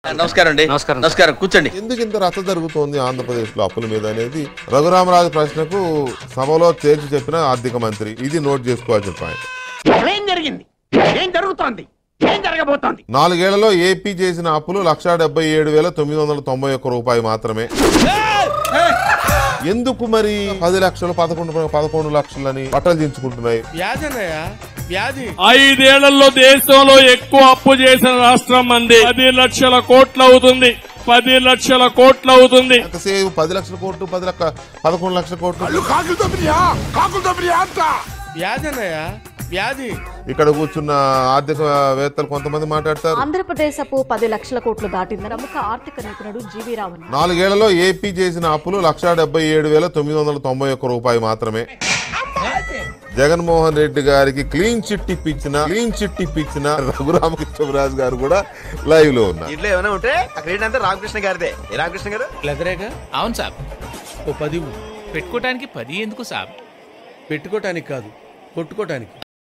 నమస్కారం అండి నమస్కారం. నమస్కారం కూర్చోండి ఎందుకు ఇంత రచ్చ జరుగుతోంది ఆంధ్రప్రదేశ్లో అప్పుల మీద అనేది రఘురామరాజు ప్రశ్నకు సభలో తేల్చి చెప్పిన ఆర్థిక మంత్రి ఇది నోట్ చేసుకోవాల్సిన పాయింట్ ఏం జరిగింది ఏం జరుగుతోంది ఏం జరగబోతోంది నాలుగేళ్లలో ఏపీ చేసిన అప్పులు లక్షా డెబ్బై ఏడు వేల తొమ్మిది వందల తొంభై ఒక్క రూపాయి మాత్రమే ఎందుకు మరి పది లక్షలు పదకొండు పదకొండు లక్షలని బట్టలు దించుకుంటున్నాయి వ్యాధి అన్నయ్య వ్యాధి ఐదేళ్లలో దేశంలో ఎక్కువ అప్పు చేసిన రాష్ట్రం మంది పది లక్షల కోట్లు అవుతుంది పది లక్షల కోట్లు అవుతుంది ఎంతసేపు పది లక్షల కోట్లు పది లక్ష పదకొండు లక్షల కోట్లు వ్యాధి అన్నయ్య వ్యాధి ఇక్కడ కూర్చున్న ఆర్థికవేత్తలు కొంతమంది మాట్లాడతారు ఆంధ్రప్రదేశ్ అప్పు పది లక్షల కోట్లు దాటిందని ప్రముఖ ఆర్థిక నిపుణుడు జీవీ రావు అన్నారు. నాలుగేళ్లలో ఏపీ చేసిన అప్పులు లక్షా డెబ్బై ఏడు వేల తొమ్మిది వందల తొంభై ఒక్క రూపాయి మాత్రమే జగన్మోహన్ రెడ్డి గారికి క్లీన్ చిట్ ఇప్పించిన క్లీన్ చిట్ ఇప్పించిన రఘురామకృష్ణరాజు గారు కూడా లైవ్ లో ఉన్నారు ఇంట్లో ఏమైనా ఉంటే ఆ క్రెడిట్ అంతా రామకృష్ణ గారిదే ఏ రామకృష్ణ గారు లెదరేగా అవును సాబ్ ఓ పది ఇవ్వు. పెట్టుకోవటానికి పది ఎందుకు సాబ్ పెట్టుకోటానికి కాదు కొట్టుకోటానికి